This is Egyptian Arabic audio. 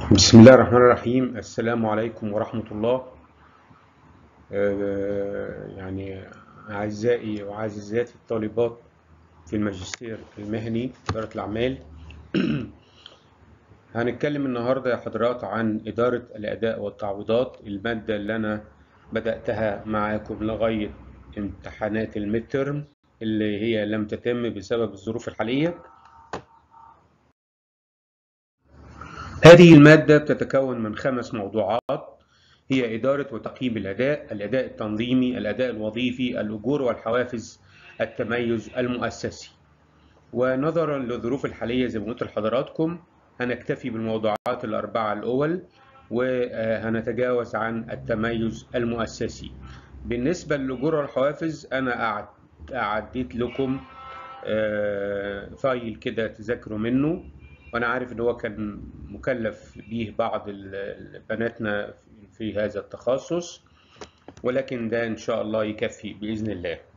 بسم الله الرحمن الرحيم السلام عليكم ورحمة الله آه، يعني أعزائي وعزيزاتي الطالبات في الماجستير المهني إدارة الأعمال هنتكلم النهاردة يا حضرات عن إدارة الأداء والتعويضات المادة اللي أنا بدأتها معاكم لغاية امتحانات الميدترم اللي هي لم تتم بسبب الظروف الحالية هذه المادة بتتكون من خمس موضوعات هي إدارة وتقييم الأداء، الأداء التنظيمي، الأداء الوظيفي، الأجور والحوافز، التميز المؤسسي. ونظرا للظروف الحالية زي ما قلت لحضراتكم هنكتفي بالموضوعات الأربعة الأول وهنتجاوز عن التميز المؤسسي. بالنسبة للأجور والحوافز أنا أعديت لكم فايل كده تذاكروا منه وانا عارف ان هو كان مكلف به بعض بناتنا في هذا التخصص ولكن ده ان شاء الله يكفي باذن الله